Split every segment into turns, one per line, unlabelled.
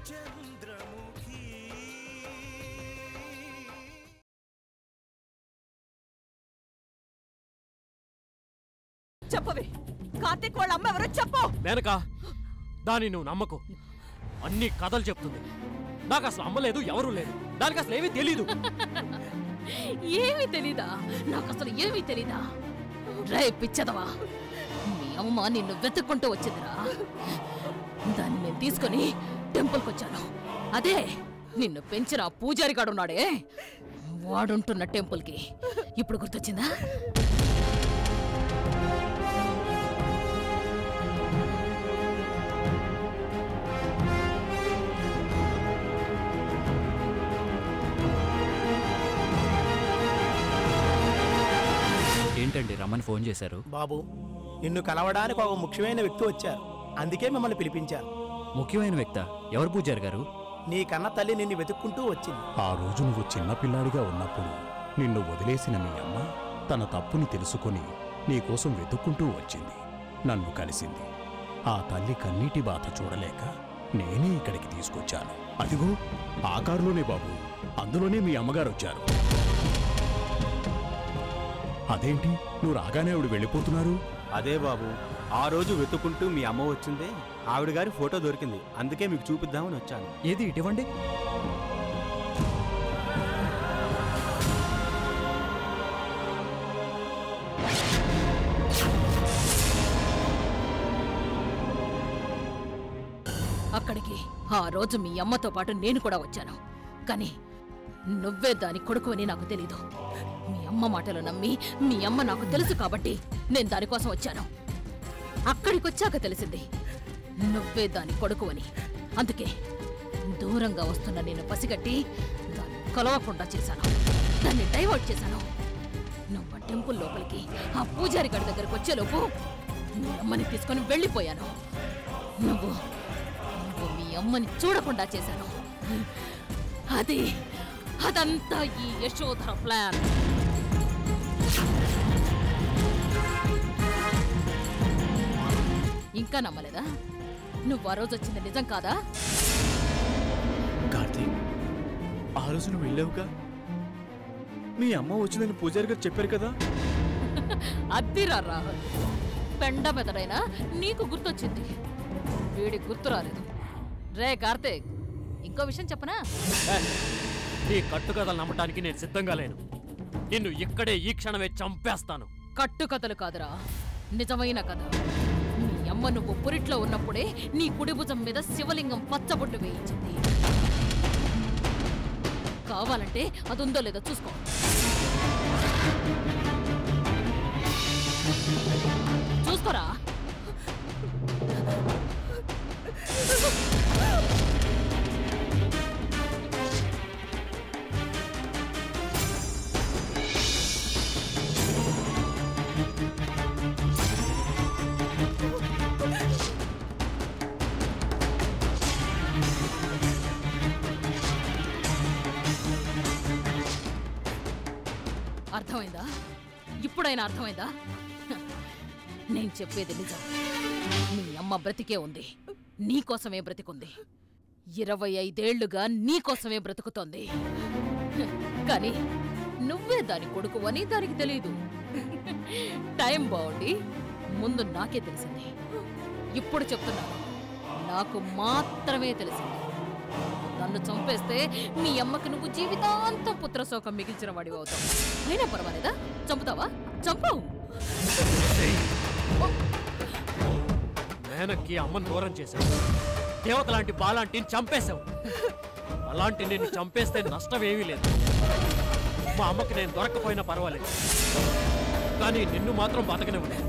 చంద్రముఖి
చెప్పవే కార్తీక్ వాళ్ళ అమ్మ ఎవరో చెప్పు
మేనక దాన్ని నువ్వు నమ్మకు అన్ని కథలు చెప్తుంది నాకు అసలు అమ్మలేదు ఎవరూ లేదు దానికి అసలు ఏమీ తెలీదు
ఏమీ తెలీదా నాకు అసలు ఏమీ తెలీదా రే పిచ్చదవా మీ అమ్మ నిన్ను వెతుక్కుంటూ వచ్చిందిరా దాన్ని నేను తీసుకొని టెంపుల్కి వచ్చాను అదే నిన్ను పెంచిన ఆ పూజారి గాడు ఉన్నాడే వాడుంటున్న టెంపుల్కి ఇప్పుడు గుర్తొచ్చిందా
ఏంటండి రమ్మని ఫోన్ చేశారు
బాబు నిన్ను కలవడానికి ఒక ముఖ్యమైన వ్యక్తి వచ్చారు అందుకే మిమ్మల్ని పిలిపించారు
ముఖ్యమైన వ్యక్త ఎవరు పూజారి గారు
నీ కన్న తల్లి నిన్ను వెతుక్కుంటూ వచ్చింది
ఆ రోజు నువ్వు చిన్నపిల్లాడిగా ఉన్నప్పుడు నిన్ను వదిలేసిన మీ అమ్మ తన తప్పుని తెలుసుకొని నీకోసం వెతుక్కుంటూ వచ్చింది నన్ను కలిసింది ఆ తల్లి కన్నీటి బాధ చూడలేక నేనే ఇక్కడికి తీసుకొచ్చాను అదిగో ఆ కారులోనే బాబు అందులోనే మీ అమ్మగారు వచ్చారు అదేంటి నువ్వు రాగానే ఆవిడ వెళ్ళిపోతున్నారు
అదే బాబు ఆ రోజు వెతుకుంటూ మీ అమ్మ వచ్చిందే ఆవిడ గారి ఫోటో దొరికింది అందుకే మీకు చూపిద్దామని వచ్చాను
ఏది ఇటువంటి
అక్కడికి ఆ రోజు మీ అమ్మతో పాటు నేను కూడా వచ్చాను కానీ నువ్వే దాని కొడుకు అని నాకు తెలీదు మీ అమ్మ మాటలు నమ్మి మీ అమ్మ నాకు తెలుసు కాబట్టి నేను దానికోసం వచ్చాను అక్కడికి వచ్చాక తెలిసింది నువ్వే దాని కొడుకు అని అందుకే దూరంగా వస్తున్న నేను పసిగట్టి దాన్ని కలవకుండా చేశాను దాన్ని డైవర్ట్ చేశాను నువ్వు ఆ టెంపుల్ లోపలికి ఆ పూజారి గడి దగ్గరకు వచ్చేలోపు మీ అమ్మని తీసుకొని వెళ్ళిపోయాను నువ్వు నువ్వు మీ అమ్మని చూడకుండా చేశాను అది అదంతా ఈ యశోధర ప్లాన్ ఇంకా నమ్మలేదా నువ్వు ఆ రోజు వచ్చింది నిజం కాదా
కార్తీక్ ఆ రోజు నువ్వు వెళ్ళావుగా మీ అమ్మ వచ్చిందని పూజారి గారు చెప్పారు కదా
అద్దిరా రాహుల్ పెండ మెదడైనా నీకు గుర్తొచ్చింది వీడి గుర్తు రాలేదు రే కార్తీక్ ఇంకో విషయం చెప్పనా
ఏ, నీ కట్టుకథలు నమ్మటానికి నేను సిద్ధంగా లేను నిన్ను ఇక్కడే ఈ క్షణమే చంపేస్తాను
కట్టుకథలు కాదురా నిజమైన కథ నీ అమ్మ నువ్వు పురిట్లో ఉన్నప్పుడే నీ కుడి భుజం మీద శివలింగం పచ్చబొట్టు వేయించింది కావాలంటే అది ఉందో లేదో చూసుకో చూసుకోరా అర్థమైందా ఇప్పుడైనా అర్థమైందా హ, నేను చెప్పేది నిజం నీ అమ్మ బ్రతికే ఉంది నీకోసమే బ్రతికుంది ఇరవై ఐదేళ్లుగా నీకోసమే బ్రతుకుతోంది హ, కానీ నువ్వే దాని కొడుకు అని దానికి తెలియదు టైం బాగుండి ముందు నాకే తెలిసింది ఇప్పుడు చెప్తున్నాను నాకు మాత్రమే తెలిసింది నన్ను చంపేస్తే మీ అమ్మకి నువ్వు జీవితాంతం పుత్రశోకం మిగిల్చిన వాడివి అవుతావు అయినా పర్వాలేదా చంపుతావా చంపు
మేనక్కి అమ్మని దూరం చేశావు దేవత లాంటి బాలాంటిని చంపేశావు అలాంటి నిన్ను చంపేస్తే నష్టం ఏమీ లేదు మా అమ్మకి నేను దొరక్కపోయినా పర్వాలేదు కానీ నిన్ను మాత్రం బతకనివ్వలేదు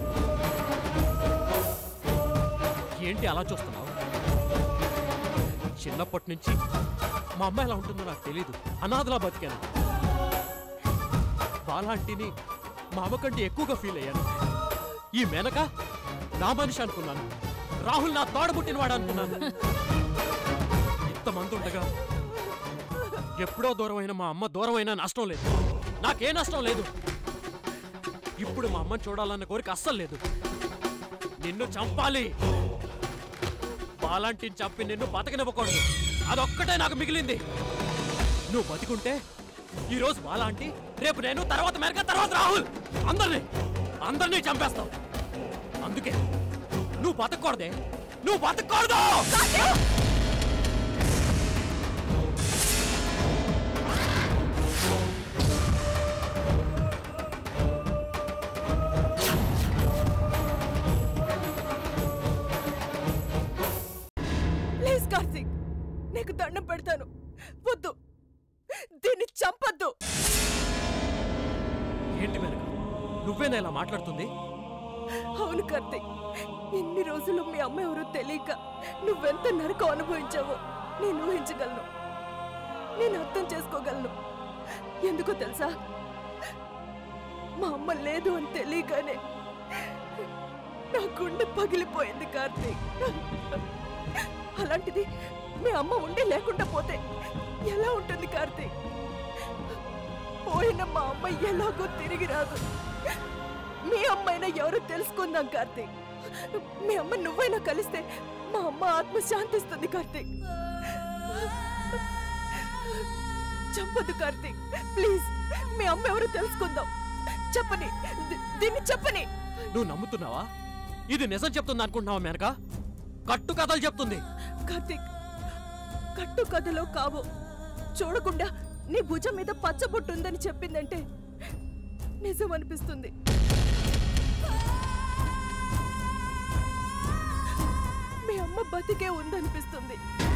ఏంటి అలా చూస్తున్నావు చిన్నప్పటి నుంచి మా అమ్మ ఎలా ఉంటుందో నాకు తెలీదు అనాథలా బతికాను బాలాంటిని మా అమ్మ కంటే ఎక్కువగా ఫీల్ అయ్యాను ఈ మేనక నా మనిషి అనుకున్నాను రాహుల్ నా తోడబుట్టినవాడు అనుకున్నాను ఇంతమంది ఉండగా ఎప్పుడో దూరమైన మా అమ్మ దూరమైన నష్టం లేదు నాకే నష్టం లేదు ఇప్పుడు మా అమ్మని చూడాలన్న కోరిక అస్సలు లేదు నిన్ను చంపాలి బాలాంటిని చంపి నిన్ను బతకనివ్వకూడదు అదొక్కటే నాకు మిగిలింది నువ్వు బతికుంటే ఈ రోజు మాలాంటి రేపు నేను తర్వాత మేనక తర్వాత రాహుల్ అందరినీ అందరినీ చంపేస్తావు అందుకే నువ్వు బతకూడదే నువ్వు బతకూడదు
ప్లీజ్ కార్తీక్ నీకు దండం పెడతాను వద్దు దీన్ని చంపొద్దు
ఏంటి మేనక నువ్వేనా ఇలా మాట్లాడుతుంది
అవును కార్తీక్ ఇన్ని రోజులు మీ అమ్మ ఎవరో తెలియక నువ్వెంత నరకం అనుభవించావో నేను ఊహించగలను నేను అర్థం చేసుకోగలను ఎందుకో తెలుసా మా అమ్మ లేదు అని తెలియగానే నా గుండె పగిలిపోయింది కార్తీక్ అలాంటిది మీ అమ్మ ఉండి లేకుండా పోతే ఎలా ఉంటుంది కార్తీక్ పోయిన మా అమ్మ ఎలాగో తిరిగి రాదు మీ అమ్మైనా ఎవరో తెలుసుకుందాం కార్తీక్ మీ అమ్మ నువ్వైనా కలిస్తే మా అమ్మ ఆత్మ శాంతిస్తుంది కార్తీక్ చెప్పదు కార్తీక్ ప్లీజ్ మీ అమ్మ ఎవరో తెలుసుకుందాం చెప్పని ది- దీన్ని చెప్పని
నువ్వు నమ్ముతున్నావా ఇది నిజం చెప్తుంది అనుకుంటున్నావా మేనక కట్టు కథలు చెప్తుంది
కార్తీక్ కట్టు కథలో కావు చూడకుండా నీ భుజం మీద పచ్చబొట్టు ఉందని చెప్పిందంటే నిజం అనిపిస్తుంది మీ అమ్మ బతికే ఉందనిపిస్తుంది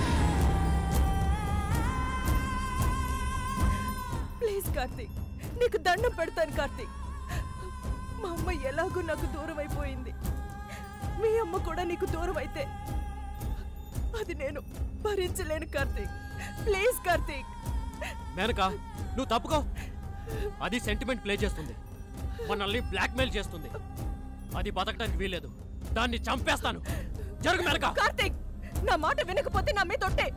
ప్లీజ్ కార్తీక్ నీకు దండం పెడతాను కార్తీక్ మా అమ్మ ఎలాగో నాకు దూరం అయిపోయింది మీ అమ్మ కూడా నీకు దూరం అయితే అది నేను భరించలేను కార్తీక్ ప్లీజ్ కార్తీక్
మేనక నువ్వు తప్పుకో అది సెంటిమెంట్ ప్లే చేస్తుంది మనల్ని బ్లాక్మెయిల్ చేస్తుంది అది బతకడానికి వీలేదు దాన్ని చంపేస్తాను జరుగు మేనక
కార్తీక్ నా మాట వినకపోతే నా మీద ఒట్టే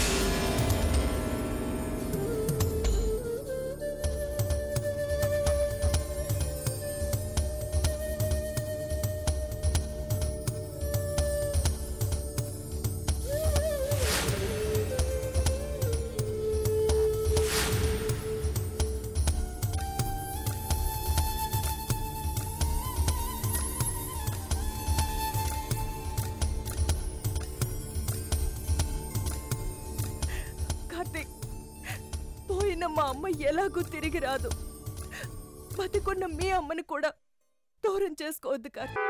కార్తీక్ పోయిన మా అమ్మ ఎలాగూ తిరిగి రాదు బతికున్న మీ అమ్మని కూడా దూరం చేసుకోవద్దు కార్తీక్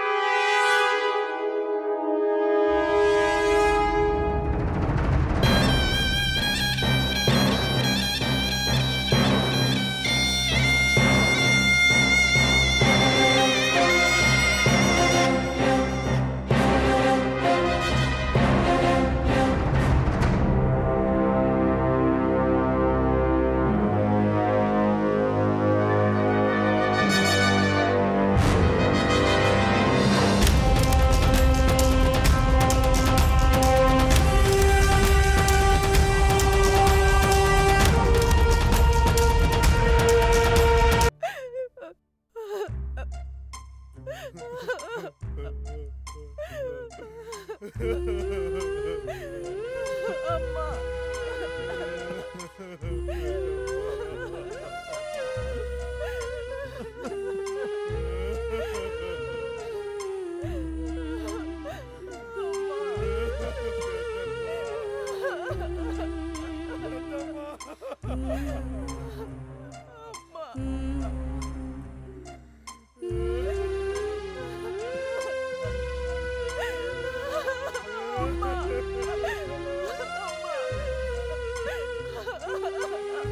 అమ్మా అమ్మా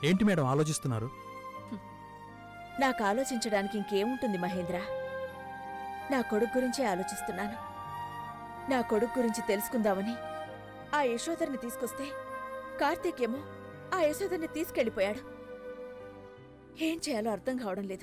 ఏంటి మేడం ఆలోచిస్తున్నారు
నాకు ఆలోచించడానికి ఇంకేముంటుంది మహేంద్ర నా కొడుకు గురించే ఆలోచిస్తున్నాను నా కొడుకు గురించి తెలుసుకుందామని ఆ యశోదర్ని తీసుకొస్తే కార్తీక్ ఏమో ఆ యశోదర్ని తీసుకెళ్ళిపోయాడు ఏం చేయాలో అర్థం కావడం లేదు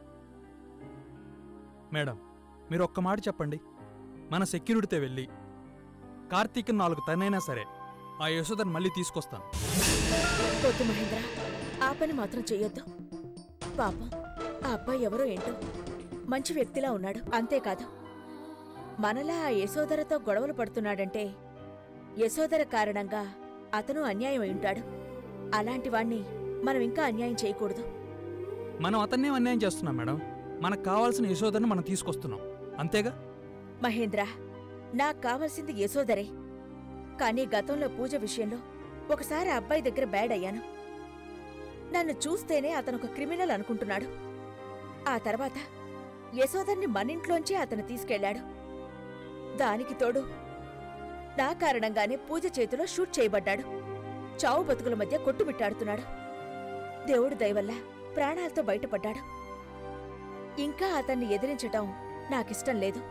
మేడం మీరు ఒక్క మాట చెప్పండి మన సెక్యూరిటీతో వెళ్ళి కార్తీక్ నాలుగు తనైనా సరే ఆ యశోదన్ మళ్ళీ తీసుకొస్తాను
వద్దు మహేంద్ర ఆ పని మాత్రం చెయ్యొద్దు పాపం ఆ అబ్బాయి ఎవరో ఏంటో మంచి వ్యక్తిలా ఉన్నాడు అంతేకాదు మనలా ఆ యశోదరతో గొడవలు పడుతున్నాడంటే యశోదర కారణంగా అతను అన్యాయం అయి ఉంటాడు అలాంటి వాణ్ణి మనం ఇంకా అన్యాయం చేయకూడదు
మనం అతన్నే అన్యాయం చేస్తున్నాం మేడం మనకు కావాల్సిన యశోదర్ని మనం తీసుకొస్తున్నాం అంతేగా
మహేంద్ర నాకు కావలసింది యశోదరే కానీ గతంలో పూజ విషయంలో ఒకసారి ఆ అబ్బాయి దగ్గర బ్యాడ్ అయ్యాను నన్ను చూస్తేనే అతను ఒక క్రిమినల్ అనుకుంటున్నాడు ఆ తర్వాత యశోదర్ని మనింట్లోంచి అతను తీసుకెళ్ళాడు దానికి తోడు నా కారణంగానే పూజ చేతిలో షూట్ చేయబడ్డాడు చావు బతుకుల మధ్య కొట్టుమిట్టాడుతున్నాడు దేవుడు దయవల్ల ప్రాణాలతో బయటపడ్డాడు ఇంకా అతన్ని ఎదిరించటం నాకిష్టం లేదు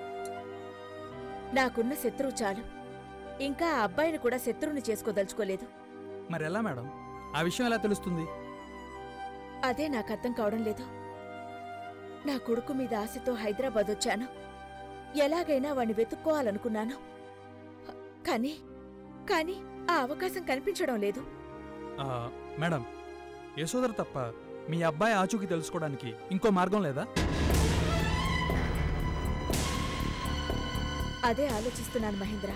నాకున్న శత్రువు చాలు ఇంకా ఆ అబ్బాయిని కూడా శత్రువుని చేసుకోదలుచుకోలేదు
మరి ఎలా మేడం ఆ విషయం ఎలా తెలుస్తుంది
అదే నాకు అర్థం కావడం లేదు నా కొడుకు మీద ఆశతో హైదరాబాద్ వచ్చాను ఎలాగైనా వాణ్ణి వెతుక్కోవాలనుకున్నాను కానీ కానీ ఆ అవకాశం కనిపించడం లేదు
ఆ, మేడం యశోదర్ తప్ప మీ అబ్బాయి ఆచూకీ తెలుసుకోవడానికి ఇంకో మార్గం లేదా
అదే ఆలోచిస్తున్నాను మహేంద్ర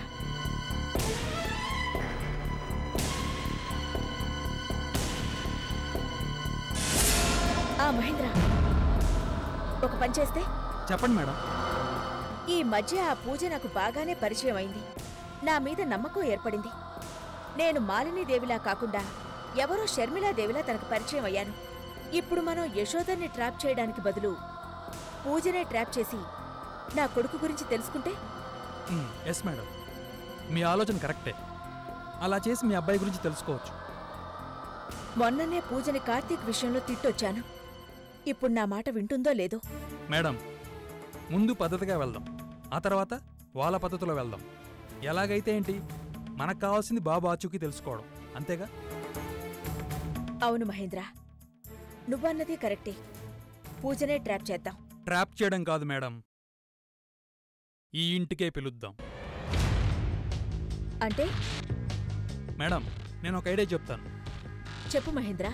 ఆ మహేంద్ర ఒక పని చేస్తే
చెప్పండి మేడం
ఈ మధ్య ఆ పూజ నాకు బాగానే పరిచయం అయింది నా మీద నమ్మకం ఏర్పడింది నేను మాలినీదేవిలా కాకుండా ఎవరో షర్మిలాదేవిలా తనకు పరిచయం అయ్యాను ఇప్పుడు మనం యశోదర్ని ట్రాప్ చేయడానికి బదులు పూజనే ట్రాప్ చేసి నా కొడుకు గురించి తెలుసుకుంటే
ఎస్ మేడం మీ ఆలోచన కరెక్టే అలా చేసి మీ అబ్బాయి గురించి తెలుసుకోవచ్చు
మొన్ననే పూజని కార్తీక్ విషయంలో తిట్టొచ్చాను ఇప్పుడు నా మాట వింటుందో లేదో
మేడం ముందు పద్ధతిగా వెళ్దాం ఆ తర్వాత వాళ్ళ పద్ధతిలో వెళ్దాం ఎలాగైతే ఏంటి మనకు కావాల్సింది బాబు ఆచూకీ తెలుసుకోవడం అంతేగా
అవును మహేంద్ర నువ్వన్నది కరెక్టే పూజనే ట్రాప్ చేద్దాం
ట్రాప్ చేయడం కాదు మేడం ఈ ఇంటికే పిలుద్దాం
అంటే
మేడం నేను ఒక ఐడియా చెప్తాను
చెప్పు మహేంద్ర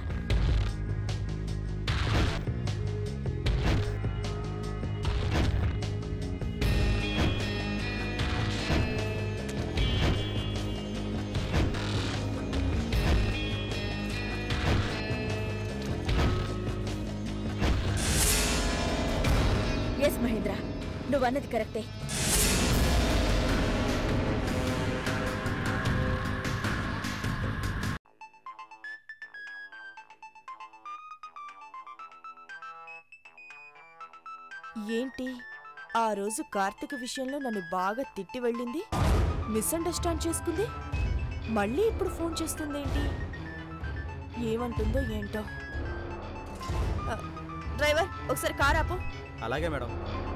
ఎస్ మహేంద్ర నువ్వన్నది కరెక్టే
ఏంటి ఆ రోజు కార్తీక్ విషయంలో నన్ను బాగా తిట్టి వెళ్ళింది మిస్అండర్స్టాండ్ చేసుకుంది మళ్ళీ ఇప్పుడు ఫోన్ చేస్తుందేంటి ఏమంటుందో ఏంటో ఆ, డ్రైవర్ ఒకసారి కార్ ఆపు
అలాగే మేడం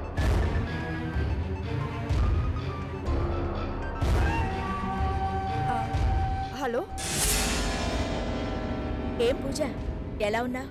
ఆ, హలో
ఏం పూజ ఎలా ఉన్నా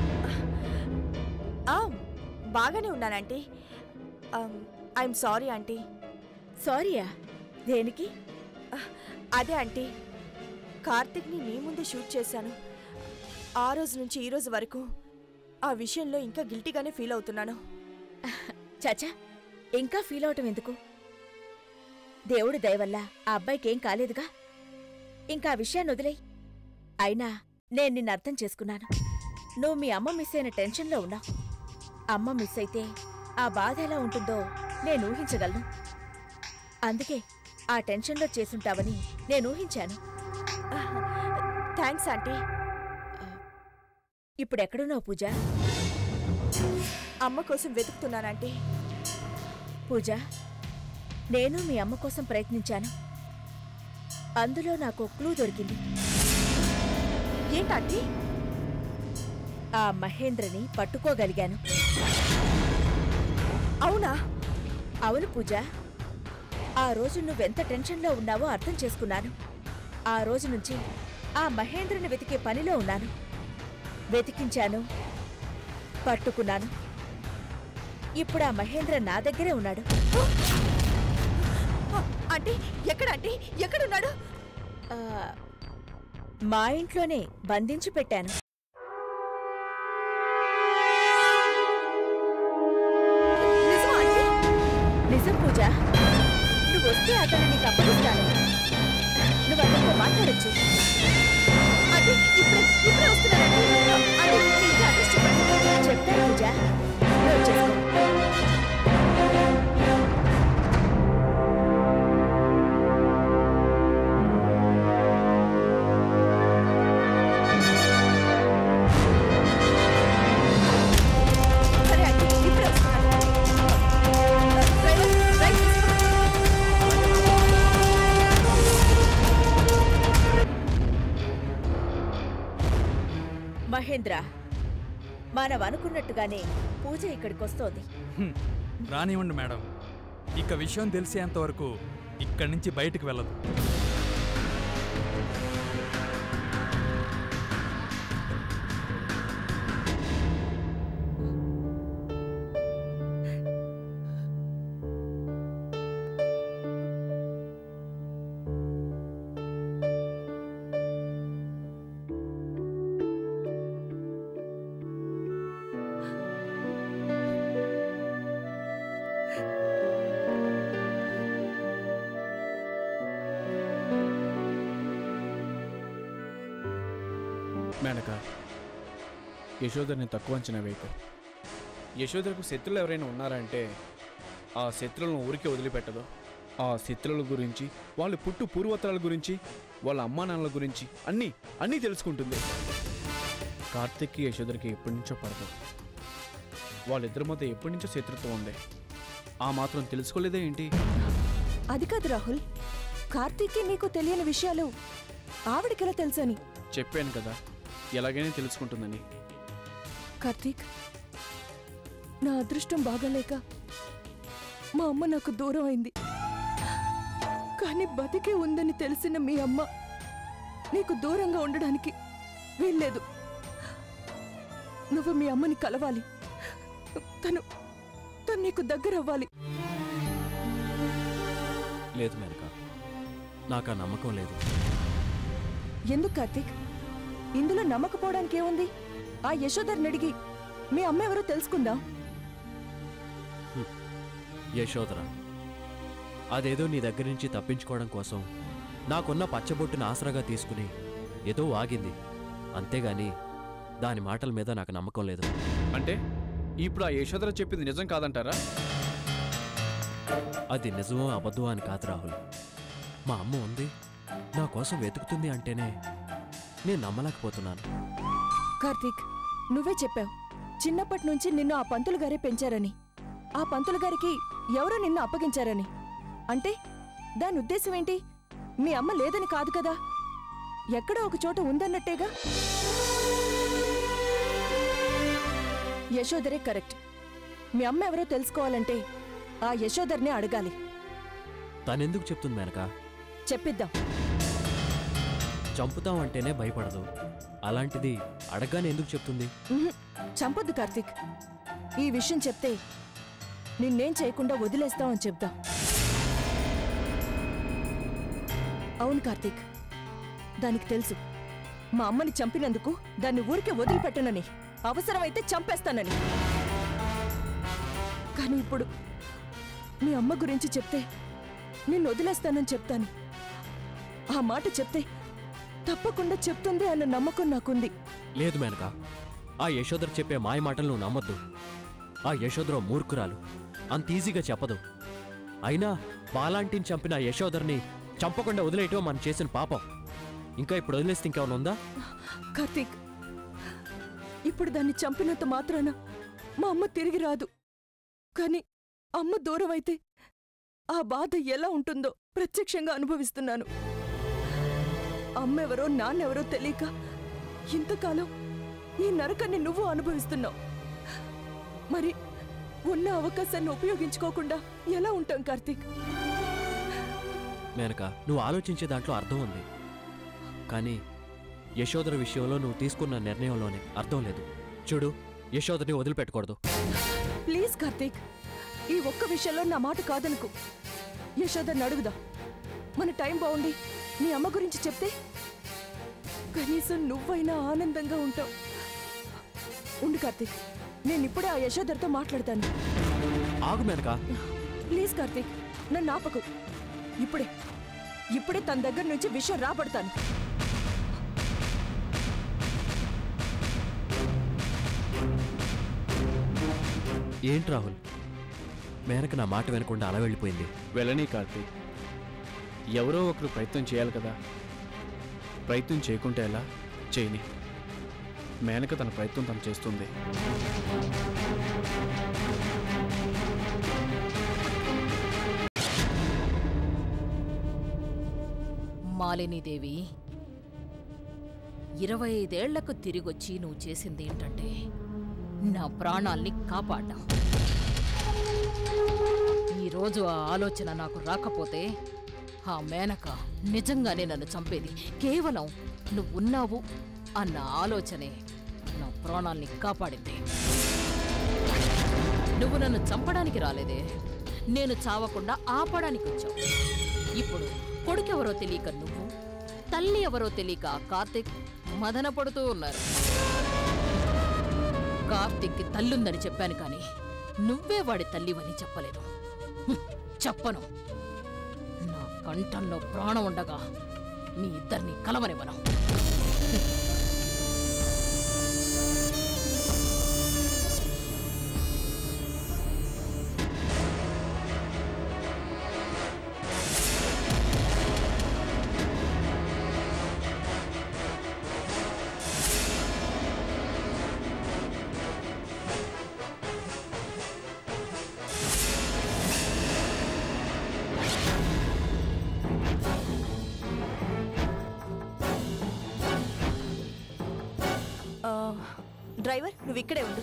ఆ, బాగానే ఉన్నానంటీ ఐఎమ్ సారీ ఆంటీ
సారీయా దేనికి
అదే ఆంటీ కార్తిక్ని నీ ముందే షూట్ చేశాను ఆ రోజు నుంచి ఈ రోజు వరకు ఆ విషయంలో ఇంకా గిల్టీగానే ఫీల్ అవుతున్నాను
చాచా ఇంకా ఫీల్ అవటం ఎందుకు దేవుడి దయవల్ల ఆ అబ్బాయికి ఏం కాలేదుగా ఇంకా ఆ విషయాన్ని వదిలేయ్ అయినా నేను నిన్ను అర్థం చేసుకున్నాను నువ్వు మీ అమ్మ మిస్ అయిన టెన్షన్లో ఉన్నావు అమ్మ మిస్ అయితే ఆ బాధ ఎలా ఉంటుందో నేను ఊహించగలను అందుకే ఆ టెన్షన్లో చేసుంటావని నేను ఊహించాను
థ్యాంక్స్ ఆంటీ
ఇప్పుడెక్కడున్నావు పూజ
అమ్మ కోసం వెతుకుతున్నానంటీ
పూజ నేను మీ అమ్మ కోసం ప్రయత్నించాను అందులో నాకు క్లూ దొరికింది
ఏంటంటీ
ఆ మహేంద్రని పట్టుకోగలిగాను
అవునా
అవును పూజ ఆ రోజు నువ్వెంత టెన్షన్లో ఉన్నావో అర్థం చేసుకున్నాను ఆ రోజు నుంచి ఆ మహేంద్రని వెతికే పనిలో ఉన్నాను వెతికించాను పట్టుకున్నాను ఇప్పుడు ఆ మహేంద్ర నా దగ్గరే ఉన్నాడు
అంటే ఎక్కడ అంటే ఎక్కడున్నాడు
ఆ, మా ఇంట్లోనే బంధించి పెట్టాను
నిజమా అంటే
నిజం పూజ నువ్వు వస్తే అతను నీకు అప్పగిస్తాను నువ్వు అతనితో మాట్లాడొచ్చు
అంటే ఇప్పుడే ఇప్పుడే వస్తున్నారండి అంటే మీ ఇంటి అడ్రస్ చెప్పండి
చెప్తాను పూజ నోట్ చేసుకో
సరే అంటే ఇప్పుడే వస్తున్నాను డ్రైవర్ రైట్ తీసుకో.
మహేంద్ర మనం అనుకున్నట్టుగానే పూజ ఇక్కడికి వస్తోంది
హ్మ్. రానివ్వండి మేడం ఇక విషయం తెలిసేంత వరకు ఇక్కడి నుంచి బయటికి వెళ్ళదు
మేనక యశోదర్ని తక్కువ అంచనా వేయకు యశోదరకు శత్రులు ఎవరైనా ఉన్నారంటే ఆ శత్రువులను ఊరికే వదిలిపెట్టదు ఆ శత్రువుల గురించి వాళ్ళ పుట్టు పూర్వోత్తరాల గురించి వాళ్ళ అమ్మా నాన్నల గురించి అన్నీ అన్నీ తెలుసుకుంటుంది కార్తిక్కి యశోదరికి ఎప్పటి నుంచో పడదు వాళ్ళిద్దరి మధ్య ఎప్పటి నుంచో శత్రుత్వం ఉంది ఆ మాత్రం తెలుసుకోలేదే ఏంటి
అది కాదు రాహుల్ కార్తీక్కి నీకు తెలియని విషయాలు ఆవిడకెలా తెలుసని
చెప్పాను కదా ఎలాగైనా తెలుసుకుంటుందని
కార్తీక్ నా అదృష్టం బాగాలేక మా అమ్మ నాకు దూరం అయింది కానీ బతికే ఉందని తెలిసిన మీ అమ్మ నీకు దూరంగా ఉండడానికి వీల్లేదు నువ్వు మీ అమ్మని కలవాలి తను తను నీకు దగ్గర అవ్వాలి
లేదు మేనక నాకు ఆ నమ్మకం లేదు
ఎందుకు కార్తీక్ ఇందులో నమ్మకపోవడానికి ఏముంది ఆ యశోధర్ని అడిగి మీ అమ్మ ఎవరో తెలుసుకుందాం
యశోదర అదేదో నీ దగ్గర నుంచి తప్పించుకోవడం కోసం నాకున్న పచ్చబొట్టును ఆసరాగా తీసుకుని ఏదో ఆగింది అంతేగాని దాని మాటల మీద నాకు నమ్మకం లేదు
అంటే ఇప్పుడు ఆ యశోదర చెప్పింది నిజం కాదంటారా
అది నిజమో అబద్ధమో అని కాదు రాహుల్ మా అమ్మ ఉంది నా కోసం వెతుకుతుంది అంటేనే నేను నమ్మలేకపోతున్నాను
కార్తీక్ నువ్వే చెప్పావు చిన్నప్పటి నుంచి నిన్ను ఆ పంతులు గారే పెంచారని ఆ పంతులు గారికి ఎవరో నిన్ను అప్పగించారని అంటే దాని ఉద్దేశం ఏంటి మీ అమ్మ లేదని కాదు కదా ఎక్కడో ఒక చోట ఉందన్నట్టేగా యశోదరే కరెక్ట్ మీ అమ్మ ఎవరో తెలుసుకోవాలంటే ఆ యశోదర్నే అడగాలి
తనెందుకు చెప్తుంది మేనక
చెప్పిద్దాం
చంపుతాం అంటేనే భయపడదు అలాంటిది అడగగానే ఎందుకు చెప్తుంది
ఉహుం, చంపొద్దు కార్తీక్ ఈ విషయం చెప్తే నిన్నేం చేయకుండా వదిలేస్తామని చెప్దాం అవును కార్తీక్ దానికి తెలుసు మా అమ్మని చంపినందుకు దాన్ని ఊరికే వదిలిపెట్టనని అవసరమైతే చంపేస్తానని కానీ ఇప్పుడు మీ అమ్మ గురించి చెప్తే నిన్ను వదిలేస్తానని చెప్తాను ఆ మాట చెప్తే తప్పకుండా చెప్తుంది అన్న నమ్మకం నాకుంది
లేదు మేనక ఆ యశోదర చెప్పే మాయ మాటలు నువ్వు నమ్మొద్దు ఆ యశోదర మూర్ఖురాలు అంత ఈజీగా చెప్పదు అయినా బాలాంటిని చంపిన ఆ యశోదర్ని చంపకుండా వదిలేయటం మనం చేసిన పాపం ఇంకా ఇప్పుడు వదిలేస్తే ఇంకేమైనా ఉందా
కార్తీక్ ఇప్పుడు దాన్ని చంపినంత మాత్రాన మా అమ్మ తిరిగి రాదు కానీ అమ్మ దూరం అయితే ఆ బాధ ఎలా ఉంటుందో ప్రత్యక్షంగా అమ్మెవరో నాన్నెవరో తెలియక ఇంతకాలం ఈ నరకాన్ని నువ్వు అనుభవిస్తున్నావు మరి ఉన్న అవకాశాన్ని ఉపయోగించుకోకుండా ఎలా ఉంటాం కార్తీక్
మేనక నువ్వు ఆలోచించే దాంట్లో అర్థం ఉంది కానీ యశోదర విషయంలో నువ్వు తీసుకున్న నిర్ణయంలోనే అర్థం లేదు చూడు యశోదరిని వదిలిపెట్టకూడదు
ప్లీజ్ కార్తీక్ ఈ ఒక్క విషయంలో నా మాట కాదనుకు యశోదర్ని అడుగుదా మన టైం బాగుండి నీ అమ్మ గురించి చెప్తే కనీసం నువ్వైనా ఆనందంగా ఉంటావు ఉండు కార్తీక్ నేను ఇప్పుడే ఆ యశోదర్తో మాట్లాడతాను
ఆగు మేనక
ప్లీజ్ కార్తీక్ నన్ను ఆపకు ఇప్పుడే ఇప్పుడే తన దగ్గర నుంచి విషయం రాబడతాను
ఏంటి రాహుల్ మేనక నా మాట వినకుండా అలా వెళ్ళిపోయింది
వెళ్ళని కార్తీక్ ఎవరో ఒకరు ప్రయత్నం చేయాలి కదా ప్రయత్నం చేయకుంటే ఎలా చేయని మేనక తన ప్రయత్నం తను చేస్తుంది
మాలినీదేవి ఇరవై ఐదేళ్లకు తిరిగొచ్చి నువ్వు చేసింది ఏంటంటే నా ప్రాణాల్ని కాపాడ్డావు ఈరోజు ఆ ఆలోచన నాకు రాకపోతే ఆ మేనక నిజంగానే నన్ను చంపేది కేవలం నువ్వు ఉన్నావు అన్న ఆలోచనే నా ప్రాణాల్ని కాపాడింది నువ్వు నన్ను చంపడానికి రాలేదే నేను చావకుండా ఆపడానికి వచ్చావు ఇప్పుడు కొడుకెవరో తెలియక నువ్వు తల్లి ఎవరో తెలియక ఆ కార్తిక్ మదన పడుతూ ఉన్నారు కార్తిక్కి తల్లుందని చెప్పాను కానీ నువ్వే వాడి తల్లివని చెప్పలేదు హ్మ్, చెప్పను నా కంఠంలో ప్రాణం ఉండగా మీ ఇద్దరిని కలవనివ్వను
ఆ, డ్రైవర్ నువ్వు ఇక్కడే ఉండు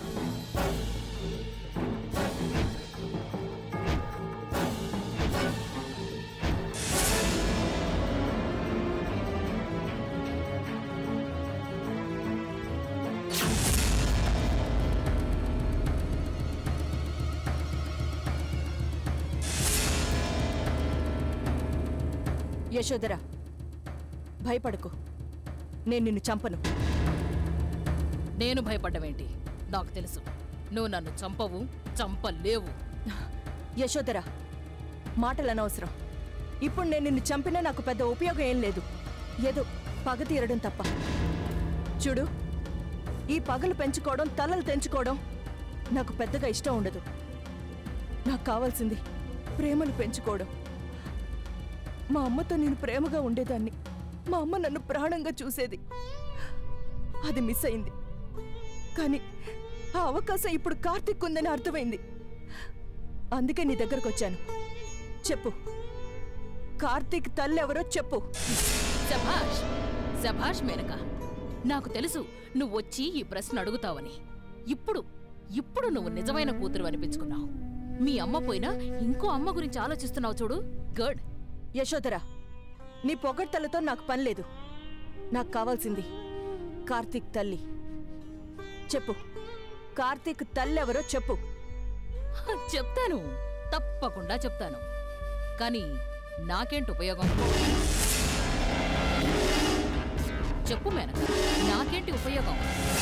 యశోదరా భయపడకు నేను నిన్ను చంపను
నేను భయపడ్డవేంటి నాకు తెలుసు నువ్వు నన్ను చంపవు చంపలేవు
యశోదరా మాటలు అనవసరం ఇప్పుడు నేను నిన్ను చంపినా నాకు పెద్ద ఉపయోగం ఏం లేదు ఏదో పగ తీరడం తప్ప చూడు ఈ పగలు పెంచుకోవడం తలలు తెంచుకోవడం నాకు పెద్దగా ఇష్టం ఉండదు నాకు కావాల్సింది ప్రేమలు పెంచుకోవడం మా అమ్మతో నేను ప్రేమగా ఉండేదాన్ని మా అమ్మ నన్ను ప్రాణంగా చూసేది అది మిస్ అయింది కానీ ఆ అవకాశం ఇప్పుడు కార్తీక్ ఉందని అర్థమైంది అందుకే నీ దగ్గరకు వచ్చాను చెప్పు కార్తీక్ తల్లి ఎవరో చెప్పు
శభాష్ శభాష్ మేనక నాకు తెలుసు నువ్వు వచ్చి ఈ ప్రశ్న అడుగుతావని ఇప్పుడు ఇప్పుడు నువ్వు నిజమైన కూతురు అనిపించుకున్నావు మీ అమ్మ పోయినా ఇంకో అమ్మ గురించి ఆలోచిస్తున్నావు చూడు గుడ్
యశోదరా నీ పొగడ్తలతో నాకు పని లేదు నాకు కావాల్సింది కార్తీక్ తల్లి చెప్పు కార్తీక్ తల్లి ఎవరో చెప్పు
చెప్తాను తప్పకుండా చెప్తాను కానీ నాకేంటి ఉపయోగం చెప్పు మేనక నాకేంటి ఉపయోగం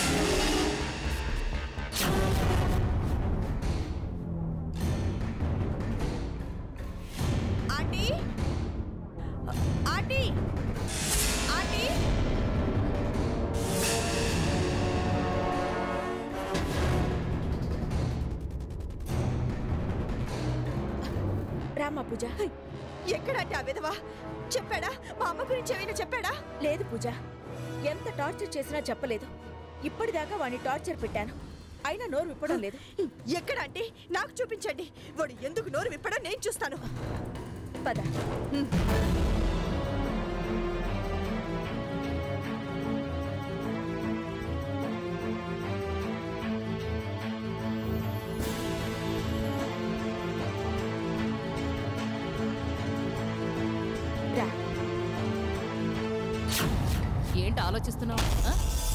ఆంటీ ఆంటీ ఆంటీ
రామా పూజ
ఎక్కడంటే ఆ విధవా చెప్పాడా మా అమ్మ గురించి ఏమైనా చెప్పాడా
లేదు పూజ ఎంత టార్చర్ చేసినా చెప్పలేదు ఇప్పటిదాకా వాణ్ణి టార్చర్ పెట్టాను అయినా నోరు విప్పడం లేదు
ఎక్కడ అంటే నాకు చూపించండి వాడు ఎందుకు నోరు విప్పడో నేను చూస్తాను
పద
ఏంటి ఆలోచిస్తున్నావు ఆ?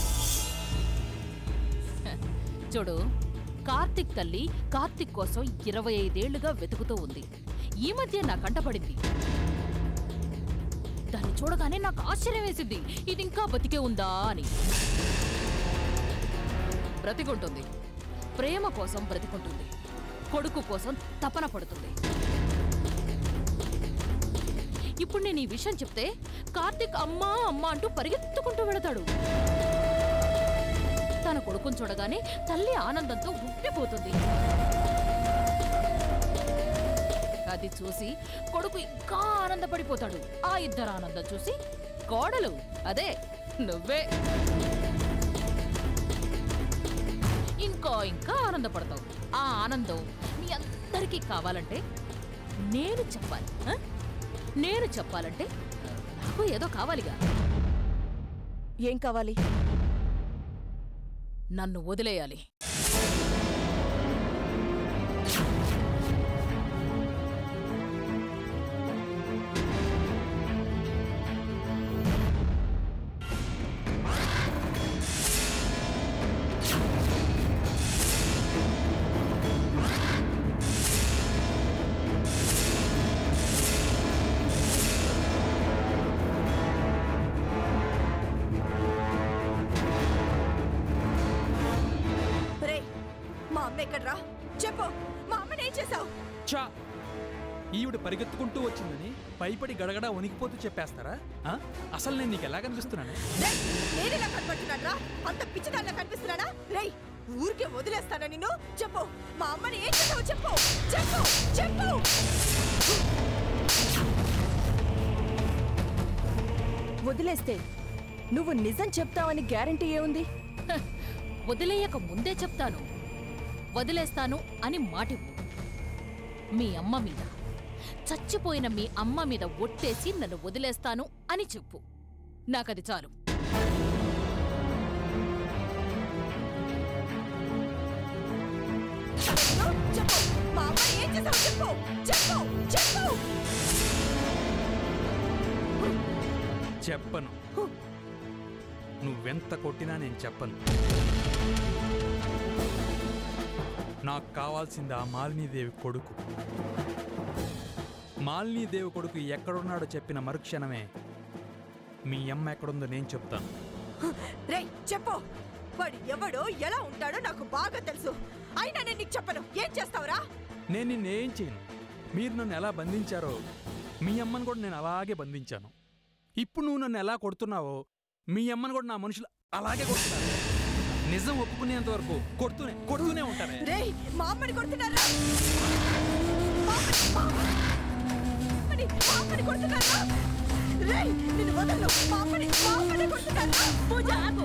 హ, చూడు కార్తిక్ తల్లి కార్తిక్ కోసం ఇరవై ఐదేళ్లుగా వెతుకుతూ ఉంది ఈ మధ్య నా కంటపడింది దాన్ని చూడగానే నాకు ఆశ్చర్యం వేసింది ఇది ఇంకా బతికే ఉందా అని బ్రతికుంటుంది ప్రేమ కోసం బ్రతికుంటుంది కొడుకు కోసం తపన పడుతుంది ఇప్పుడు నేను ఈ విషయం చెప్తే కార్తిక్ అమ్మా అమ్మా అంటూ పరిగెత్తుకుంటూ వెళతాడు తన కొడుకుని చూడగానే తల్లి ఆనందంతో ఉట్టిపోతుంది అది చూసి కొడుకు ఇంకా ఆనందపడిపోతాడు ఆ ఇద్దరు ఆనందం చూసి కోడలు అదే నువ్వే ఇంకా ఇంకా ఆనందపడతావు ఆ ఆనందం మీ అందరికీ కావాలంటే నేను చెప్పాలి ఆ? నేను చెప్పాలంటే నాకు ఏదో కావాలిగా
ఏం కావాలి
నన్ను వదిలేయాలి
రే మా అమ్మ ఎక్కడ్రా చెప్పు మా అమ్మని ఏం చేసావు
చా ఈవిడ పరిగెత్తుకుంటూ వచ్చిందని పైపడి గడగడ వణికిపోతూ చెప్పేస్తారా ఆ? అసలు నేను నీకు ఎలా కనిపిస్తున్నాను
నేను ఇలా కనపడుతున్నాడ్రా అంత పిచ్చిదాన్లా కనిపిస్తున్నానా రేయ్ ఊరికే వదిలేస్తానా నిన్ను చెప్పు మా అమ్మని ఏం చేసావు చెప్పు చెప్పు చెప్పు
వదిలేస్తే నువ్వు నిజం చెప్తావని గ్యారంటీ ఏముంది
హ, వదిలేయక ముందే చెప్తాను వదిలేస్తాను అని మాటివ్వు మీ అమ్మ మీద చచ్చిపోయిన మీ అమ్మ మీద ఒట్టేసి నన్ను వదిలేస్తాను అని చెప్పు నాకది చాలు
నిన్ను చెప్పు మా అమ్మని ఏం చేసావు చెప్పు చెప్పు చెప్పు
చెప్పను నువ్వెంత కొట్టినా నేను చెప్పను నాకు కావాల్సింది ఆ మాలినీదేవి కొడుకు మాలినీదేవి కొడుకు ఎక్కడున్నాడో చెప్పిన మరుక్షణమే మీ అమ్మ ఎక్కడుందో నేను చెప్తాను
రేయ్ చెప్పు వాడు ఎవడో ఎలా ఉంటాడో నాకు బాగా తెలుసు అయినా నేను నీకు చెప్పను ఏం చేస్తావురా
నేను నిన్నేం చేయను మీరు నన్ను ఎలా బంధించారో మీ అమ్మని కూడా నేను అలాగే బంధించాను ఇప్పుడు నువ్వు నన్ను ఎలా కొడుతున్నావో మీ అమ్మని కూడా నా మనుషులు అలాగే కొడుతున్నారు నిజం ఒప్పుకునేంత వరకు కొడుతూనే కొడుతూనే ఉంటారే
రేయ్ మా అమ్మని కొడుతున్నారా మా అమ్మని- మా అమ్మని- అమ్మని, మా అమ్మని కొడుతున్నారా రేయ్ నిన్ను వదలను మా అమ్మని మా అమ్మని కొడుతున్నారా పూజ ఆగు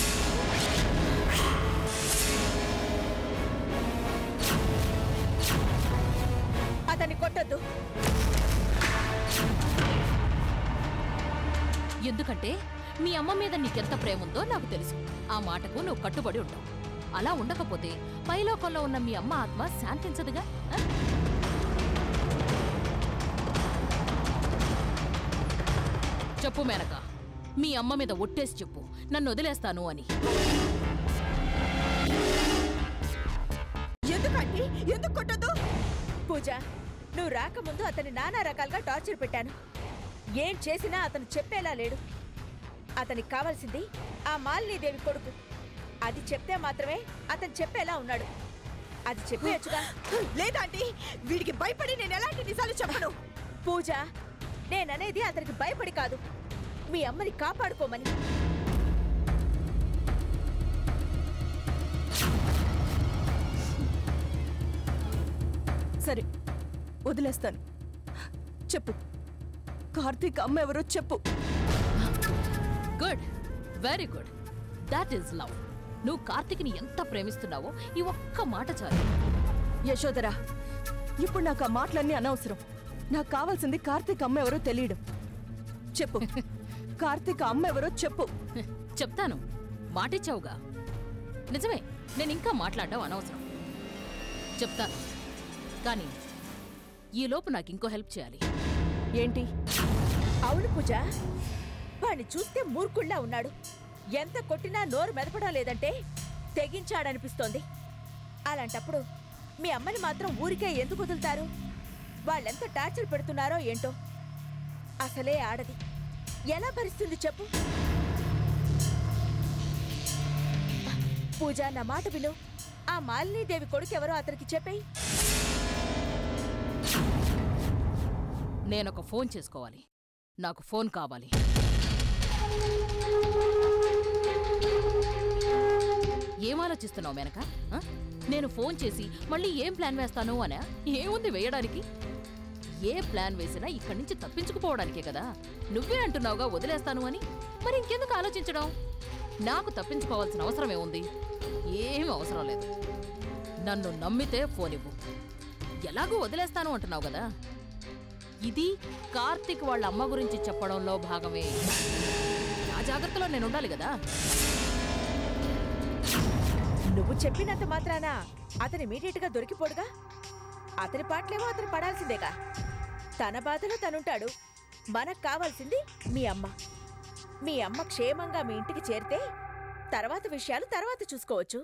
అతన్ని కొట్టొద్దు
ఎందుకంటే మీ అమ్మ మీద నీకెంత ప్రేమ ఉందో నాకు తెలుసు ఆ మాటకు నువ్వు కట్టుబడి ఉంటావు అలా ఉండకపోతే పైలోకంలో ఉన్న మీ అమ్మ ఆత్మ శాంతించదుగా ఆ? చెప్పు మేనక మీ అమ్మ మీద ఒట్టేసి చెప్పు నన్ను వదిలేస్తాను అని
ఎందుకంటే ఎందుకు కొట్టొద్దు
పూజ నువ్వు రాకముందు అతన్ని నానా రకాలుగా టార్చర్ పెట్టాను ఏం చేసినా అతను చెప్పేలా లేడు అతనికి కావాల్సింది ఆ మాలినీదేవి కొడుకు అది చెప్తే మాత్రమే అతను చెప్పేలా ఉన్నాడు అది చెప్పేయచ్చుగా
లేదంటే వీడికి భయపడి నేను ఎలాంటి నిజాలు చెప్పను
పూజ నేననేది అతనికి భయపడి కాదు మీ అమ్మని కాపాడుకోమని
సరే వదిలేస్తాను చెప్పు కార్తీక్ అమ్మ ఎవరో చెప్పు
good very good that is love నువ్వు కార్తిక్ని ఎంత ప్రేమిస్తున్నావో ఈ ఒక్క మాట చాలు
యశోదరా ఇప్పుడు నాకు ఆ మాటలన్నీ అనవసరం నాకు కావాల్సింది కార్తీక్ అమ్మ ఎవరో తెలియడం చెప్పు కార్తీక్ అమ్మ ఎవరో చెప్పు
చెప్తాను మాటిచ్చావుగా నిజమే నేను ఇంకా మాట్లాడడం అనవసరం చెప్తాను కానీ ఈలోపు నాకు ఇంకో హెల్ప్ చేయాలి
ఏంటి
అవును పూజ వాణ్ణి చూస్తే మూర్ఖుళ్ళా ఉన్నాడు ఎంత కొట్టినా నోరు మెదపడం లేదంటే తెగించాడనిపిస్తోంది అలాంటప్పుడు మీ అమ్మని మాత్రం ఊరికే ఎందుకు వదులుతారు వాళ్ళెంత టార్చర్ పెడుతున్నారో ఏంటో అసలే ఆడది ఎలా భరిస్తుంది చెప్పు పూజ నా మాట విను ఆ మాలినీదేవి కొడుకెవరో అతనికి చెప్పేయి
నేనొక ఫోన్ చేసుకోవాలి నాకు ఫోన్ కావాలి ఏం ఆలోచిస్తున్నావు మేనక ఆ? నేను ఫోన్ చేసి మళ్ళీ ఏం ప్లాన్ వేస్తాను అనా ఏముంది వేయడానికి ఏ ప్లాన్ వేసినా ఇక్కడి నుంచి తప్పించుకుపోవడానికే కదా నువ్వే అంటున్నావుగా వదిలేస్తాను అని మరి ఇంకెందుకు ఆలోచించడం నాకు తప్పించుకోవాల్సిన అవసరం ఏముంది ఏం అవసరం లేదు నన్ను నమ్మితే ఫోన్ ఇవ్వు ఎలాగూ వదిలేస్తాను అంటున్నావు కదా ఇది కార్తిక్ వాళ్ళ అమ్మ గురించి చెప్పడంలో భాగమే నా జాగ్రత్తలో నేను ఉండాలి కదా
నువ్వు చెప్పినంత మాత్రాన అతని ఇమీడియట్ గా దొరికిపోడుగా అతని పాటలేమో అతను పడాల్సిందేగా తన బాధలో తనుంటాడు మనకు కావాల్సింది మీ అమ్మ మీ అమ్మ క్షేమంగా మీ ఇంటికి చేరితే తర్వాత విషయాలు తర్వాత చూసుకోవచ్చు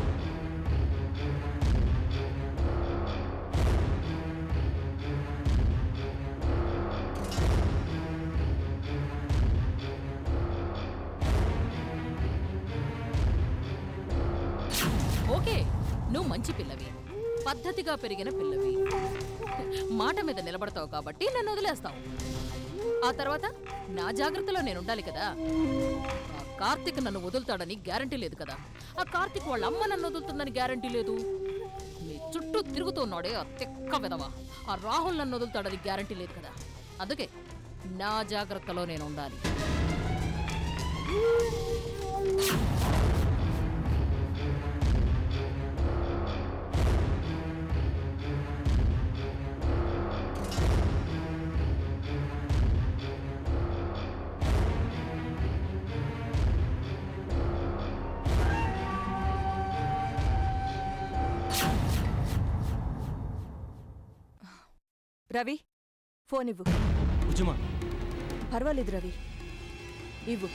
ఓకే నువ్వు మంచి పిల్లవి పద్ధతిగా పెరిగిన పిల్లవి మాట మీద నిలబడతావు కాబట్టి నన్ను వదిలేస్తావు ఆ తర్వాత నా జాగ్రత్తలో నేను ఉండాలి కదా ఆ కార్తిక్ నన్ను వదులుతాడని గ్యారంటీ లేదు కదా ఆ కార్తిక్ వాళ్ళ అమ్మ నన్ను వదులుతుందని గ్యారంటీ లేదు నీ చుట్టూ తిరుగుతున్నాడే ఆ తిక్క విధవా ఆ రాహుల్ నన్ను వదులుతాడని గ్యారంటీ లేదు కదా అందుకే నా జాగ్రత్తలో నేను ఉండాలి
రవి ఫోన్ ఇవ్వు
నిజమా
పర్వాలేదు రవి ఇవ్వు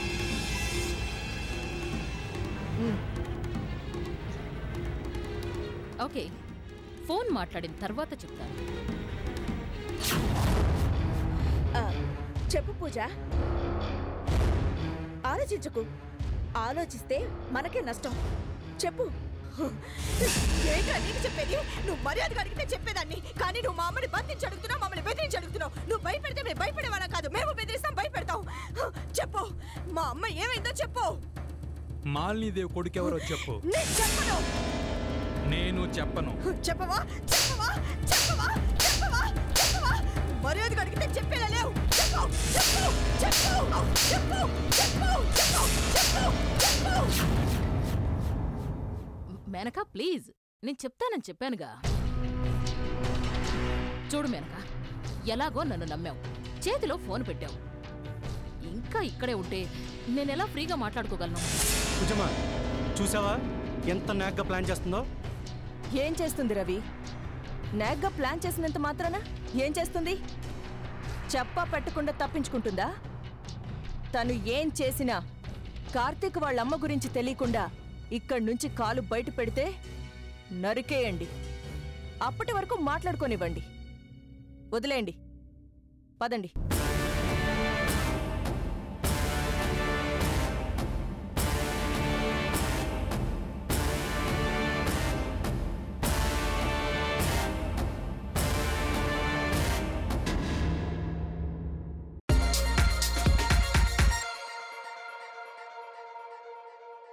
ఉమ్,
ఓకే ఫోన్ మాట్లాడిన తర్వాత చెప్తాను
ఆ, చెప్పు పూజ ఆలోచించకు ఆలోచిస్తే మనకే నష్టం చెప్పు
ఏంట్రా నీకు చెప్పేది నువ్వు మర్యాదగా అడిగితే చెప్పేదాన్ని కానీ నువ్వు మా అమ్మని బంధించి అడుగుతున్నావు మమ్మల్ని బెదిరించి అడుగుతున్నావు నువ్వు భయపెడితే మేము భయపడేవాళ్ళం కాదు మేము బెదిరిస్తాం భయపెడతాం చెప్పు మా అమ్మ ఏమైందో చెప్పు
మాలినీదేవి కొడుకెవరో చెప్పు
నేను చెప్పను
నేను చెప్పను
చెప్పవా చెప్పవా చెప్పవా చెప్పవా చెప్పవా మర్యాదగా అడిగితే చెప్పేలా లేవు చెప్పు చెప్పు చెప్పు చెప్పు చెప్పు చెప్పు చెప్పు చెప్పు
మేనకా ప్లీజ్ నేను చెప్తానని చెప్పానుగా చూడు మేనకా ఎలాగో నన్ను నమ్మావు చేతిలో ఫోన్ పెట్టావు ఇంకా ఇక్కడే ఉంటే నేనెలా ఫ్రీగా మాట్లాడుకోగలను
నిజమా చూసావా ఎంత నాగ్గా ప్లాన్ చేస్తుందో
ఏం చేస్తుంది రవి నాగ్గా ప్లాన్ చేసినంత మాత్రాన ఏం చేస్తుంది చెప్పా పెట్టకుండా తప్పించుకుంటుందా తను ఏం చేసినా కార్తీక్ వాళ్ళ అమ్మ గురించి తెలియకుండా ఇక్కడి నుంచి కాలు బయట పెడితే నరికేయండి అప్పటి వరకు మాట్లాడుకోనివ్వండి వదిలేయండి పదండి